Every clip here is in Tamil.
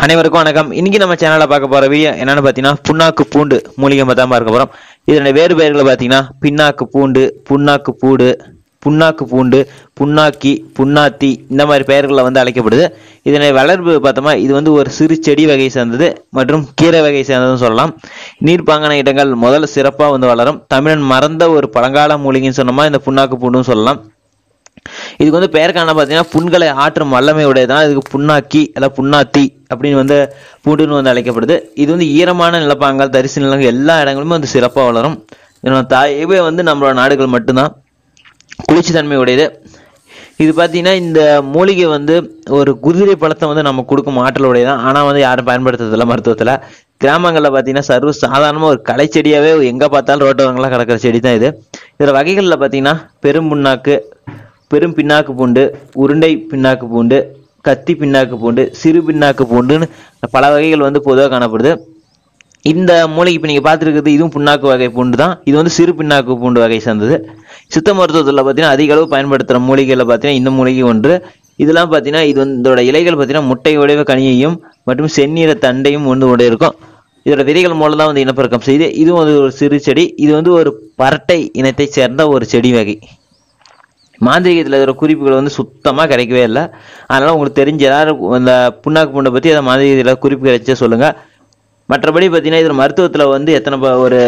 அனைவருக்கும் வணக்கம் இன்னைக்கு நம்ம சேனல்ல பார்க்க போற வீடியோ என்னன்னு பார்த்தீங்கன்னா புண்ணாக்கு பூண்டு மூலிகை பத்தி தான் பார்க்க போறோம் இதனுடைய வேறு பெயர்களை பார்த்தீங்கன்னா பின்னாக்கு பூண்டு புண்ணாக்கு பூடு புண்ணாக்கு பூண்டு புண்ணாக்கி புண்ணாத்தி இந்த மாதிரி பெயர்களில் வந்து அழைக்கப்படுது இதனுடைய வளர்ப்பு பார்த்தோமா இது வந்து ஒரு சிறு செடி வகை சேர்ந்தது மற்றும் கீரை வகை சேர்ந்ததுன்னு சொல்லலாம் நீர்ப்பாங்கான இடங்கள் முதல்ல சிறப்பாக வந்து வளரும் தமிழன் மறந்த ஒரு பழங்கால மூலிகைன்னு சொன்னோமா இந்த புண்ணாக்கு பூண்டுன்னு சொல்லலாம் இதுக்கு வந்து பெயர் காண பார்த்தீங்கன்னா புண்களை ஆற்றும் வல்லமை உடையதான் இதுக்கு புண்ணாக்கி அல்ல புண்ணாத்தி அப்படின்னு வந்து பூண்டுன்னு வந்து அழைக்கப்படுது இது வந்து ஈரமான நிலப்பாங்கள் தரிசு நிலங்கள் எல்லா இடங்களுமே வந்து சிறப்பாக வளரும் இதனோட தாயவே வந்து நம்மளோட நாடுகள் மட்டும்தான் குளிர்ச்சி தன்மை உடையது இது பார்த்தீங்கன்னா இந்த மூலிகை வந்து ஒரு குதிரை பழத்தை வந்து நம்ம கொடுக்கும் ஆற்றல் உடையதான் ஆனால் வந்து யாரும் பயன்படுத்துறதில்ல மருத்துவத்தில் கிராமங்களில் பார்த்தீங்கன்னா சர்வ சாதாரணமாக ஒரு களை செடியாகவே எங்கே பார்த்தாலும் ரோட்டவங்களாம் கிடக்கிற செடி தான் இது இதில் வகைகளில் பார்த்தீங்கன்னா பெரும் புண்ணாக்கு பெரும் பின்னாக்கு பூண்டு உருண்டை பின்னாக்கு பூண்டு கத்தி பின்னாக்கு பூண்டு சிறு பின்னாக்கு பூண்டுன்னு பல வகைகள் வந்து பொதுவாக காணப்படுது இந்த மூலிகை இப்போ நீங்கள் பார்த்துருக்குறது இதுவும் புண்ணாக்கு வகை பூண்டு தான் இது வந்து சிறு பின்னாக்கு பூண்டு வகை சேர்ந்தது சித்த மருத்துவத்தில் பார்த்தீங்கன்னா அதிக அளவு பயன்படுத்துகிற மூலிகையில் பார்த்தீங்கன்னா இந்த மூலிகை ஒன்று இதெல்லாம் பார்த்தீங்கன்னா இது வந்து இதோட இலைகள் பார்த்தீங்கன்னா முட்டை உடைவு கனியையும் மற்றும் செந்நீர தண்டையும் வந்து உடைய இருக்கும் இதோட விதைகள் மூலம் தான் வந்து இனப்பெருக்கம் செய்து இதுவும் வந்து ஒரு சிறு செடி இது வந்து ஒரு பரட்டை இனத்தை சேர்ந்த ஒரு செடி வகை மாந்திரிகத்தில் இருக்கிற குறிப்புகள் வந்து சுத்தமாக கிடைக்கவே இல்லை அதனால் உங்களுக்கு தெரிஞ்ச ஏதாவது இந்த புண்ணாக்கு பூண்டை பற்றி அதை மாந்திரிகத்தில் குறிப்பு கிடைச்சா சொல்லுங்கள் மற்றபடி பார்த்தீங்கன்னா இதில் மருத்துவத்தில் வந்து எத்தனை ப- ஒரு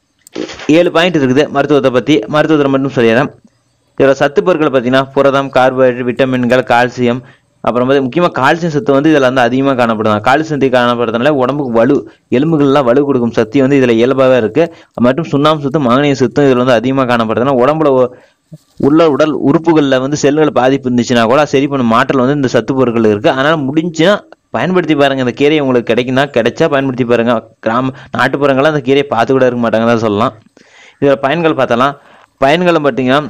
ஏழு பாயிண்ட் இருக்குது மருத்துவத்தை பற்றி மருத்துவத்தில் மட்டும் சொல்லிடுறேன் இதோட சத்து பொருட்கள் பார்த்தீங்கன்னா புரதம் கார்போஹைட்ரேட் விட்டமின்கள் கால்சியம் அப்புறம் வந்து முக்கியமாக கால்சியம் சத்து வந்து இதில் வந்து அதிகமாக காணப்படுது கால்சியம் சத்து காணப்படுறதுனால உடம்புக்கு வலு எலும்புகள்லாம் வலு கொடுக்கும் சக்தி வந்து இதில் இயல்பாகவே இருக்குது மற்றும் சுண்ணாம்பு சத்தும் மாங்கனீய சத்தும் இதில் வந்து அதிகமாக காணப்படுதுன்னா உடம்புல ஒ- உள்ள உடல் உறுப்புகளில் வந்து செல்கள் பாதிப்பு இருந்துச்சுன்னா கூட சரி பண்ணும் மாற்றல் வந்து இந்த சத்து பொருட்கள் இருக்குது அதனால் முடிஞ்சுன்னா பயன்படுத்தி பாருங்க இந்த கீரை உங்களுக்கு கிடைக்குன்னா கிடைச்சா பயன்படுத்தி பாருங்க கிராம நாட்டுப்புறங்கள்லாம் அந்த கீரையை பார்த்து கூட இருக்க மாட்டாங்க தான் சொல்லலாம் இதோட பயன்கள் பார்த்தலாம் பயன்களை பார்த்தீங்கன்னா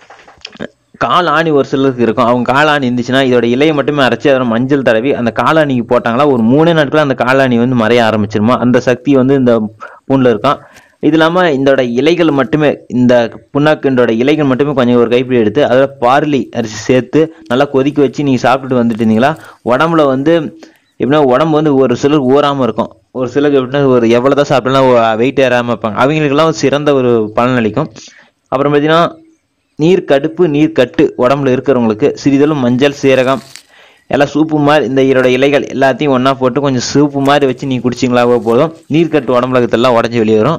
கால் ஆணி ஒரு சிலருக்கு இருக்கும் அவங்க கால் ஆணி இருந்துச்சுன்னா இதோட இலையை மட்டுமே அரைச்சி அதில் மஞ்சள் தடவி அந்த காலாணிக்கு போட்டாங்களா ஒரு மூணே நாட்கள் அந்த காலாணி வந்து மறைய ஆரம்பிச்சிருமா அந்த சக்தி வந்து இந்த பூண்டில் இருக்கும் இது இல்லாமல் இதோட இலைகள் மட்டுமே இந்த புண்ணாக்கின்றோட இலைகள் மட்டுமே கொஞ்சம் ஒரு கைப்பிடி எடுத்து அதில் பார்லி அரிசி சேர்த்து நல்லா கொதிக்க வச்சு நீங்கள் சாப்பிட்டுட்டு வந்துட்டு இருந்தீங்களா உடம்புல வந்து எப்படின்னா உடம்பு வந்து ஒரு சிலருக்கு ஊறாமல் இருக்கும் ஒரு சிலருக்கு எப்படின்னா ஒரு எவ்வளோ தான் சாப்பிட்டாலும் வெயிட் ஏறாமல் இருப்பாங்க அவங்களுக்கெல்லாம் ஒரு சிறந்த ஒரு பலன் அளிக்கும் அப்புறம் பார்த்தீங்கன்னா நீர் கடுப்பு நீர் கட்டு உடம்புல இருக்கிறவங்களுக்கு சிறிதளவு மஞ்சள் சீரகம் எல்லாம் சூப்பு மாதிரி இந்த இதோட இலைகள் எல்லாத்தையும் ஒன்றா போட்டு கொஞ்சம் சூப்பு மாதிரி வச்சு நீ குடிச்சிங்களாவோ போதும் நீர்க்கட்டு உடம்புல இருக்கிறதெல்லாம் உடஞ்சி வெளியே வரும்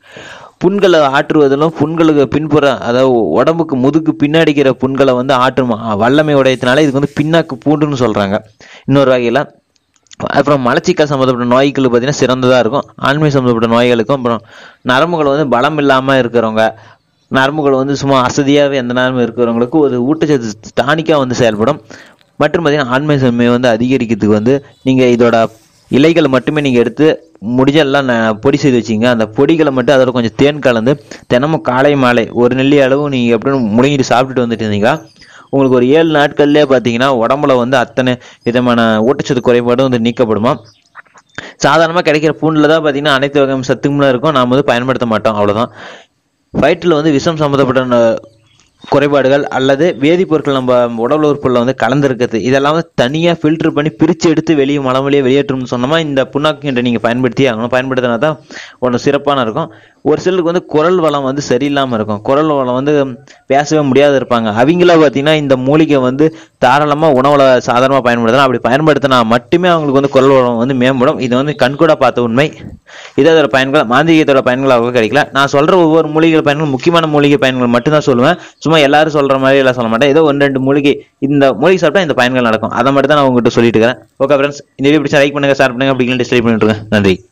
புண்களை ஆற்றுவதிலும் புண்களுக்கு பின்புற அதாவது உடம்புக்கு முதுகு பின்னாடிக்கிற புண்களை வந்து ஆற்றும் வல்லமை உடையத்தினால இதுக்கு வந்து பின்னாக்கு பூண்டுன்னு சொல்கிறாங்க இன்னொரு வகையில் அப்புறம் மலச்சிக்கல் சம்மந்தப்பட்ட நோய்களுக்கு பார்த்தீங்கன்னா சிறந்ததாக இருக்கும் ஆண்மை சம்மந்தப்பட்ட நோய்களுக்கும் அப்புறம் நரம்புகள் வந்து பலம் இல்லாமல் இருக்கிறவங்க நரம்புகள் வந்து சும்மா அசதியாகவே எந்த நேரமும் இருக்கிறவங்களுக்கு ஒரு ஊட்டச்சத்து டானிக்காக வந்து செயல்படும் மற்றும் பார்த்தீங்கன்னா ஆண்மை தன்மையை வந்து அதிகரிக்கிறதுக்கு வந்து நீங்கள் இதோட இலைகளை மட்டுமே நீங்கள் எடுத்து முடிஞ்செல்லாம் ந- பொடி செய்து வச்சிங்க அந்த பொடிகளை மட்டும் அதோட கொஞ்சம் தேன் கலந்து தினமும் காலை மாலை ஒரு நெல்லி அளவு நீங்கள் எப்படின்னு முழுங்கிட்டு சாப்பிட்டுட்டு வந்துட்டு இருந்தீங்க உங்களுக்கு ஒரு ஏழு நாட்கள்லேயே பார்த்தீங்கன்னா உடம்புல வந்து அத்தனை விதமான ஊட்டச்சத்து குறைபாடும் வந்து நீக்கப்படுமா சாதாரணமாக கிடைக்கிற பூண்டில் தான் பார்த்தீங்கன்னா அனைத்து வகையான சத்துக்களும் இருக்கும் நாம் வந்து பயன்படுத்த மாட்டோம் அவ்வளவுதான் வயிற்றில் வந்து விஷம் சம்மந்தப்பட்ட ந- குறைபாடுகள் அல்லது வேதிப்பொருட்கள் நம்ம உடல் உறுப்புல வந்து கலந்துருக்குது இதெல்லாம் வந்து தனியாக ஃபில்டர் பண்ணி பிரித்து எடுத்து வெளியே மலம் வழியே வெளியேற்றணும்னு சொன்னோமா இந்த புண்ணாக்கு நீங்கள் பயன்படுத்தி ஆகணும் பயன்படுத்தினா தான் ஒன்று சிறப்பான இருக்கும் ஒரு சிலருக்கு வந்து குரல் வளம் வந்து சரியில்லாமல் இருக்கும் குரல் வளம் வந்து பேசவே முடியாத இருப்பாங்க அவங்கள பார்த்தீங்கன்னா இந்த மூலிகை வந்து தாராளமாக உணவுல சாதாரணமாக பயன்படுத்தலாம் அப்படி பயன்படுத்தினா மட்டுமே அவங்களுக்கு வந்து குரல் வளம் வந்து மேம்படும் இது வந்து கண்கூட பார்த்த உண்மை இது அதோட பயன்கள் மாந்திரிகத்தோட பயன்கள் அவ்வளோ கிடைக்கல நான் சொல்ற ஒவ்வொரு மூலிகை பயன்கள் முக்கியமான மூலிகை பயன்கள் மட்டும்தான் சொல்லுவேன் சும்மா எல்லாரும் சொல்ற மாதிரி எல்லாம் சொல்ல மாட்டேன் ஏதோ ஒன்று ரெண்டு மூலிகை இந்த மூலிகை சாப்பிட்டா இந்த பயன்கள் நடக்கும் அதை மட்டும் தான் நான் உங்ககிட்ட சொல்லிட்டு இருக்கிறேன் ஓகே ஃப்ரெண்ட்ஸ் இந்த வீடியோ பிடிச்சா லைக் பண்ணுங்க ஷேர் பண்ணுங்க அப்படி டிஸ்லைக் பண்ணிட்டு இருக்கேன் நன்றி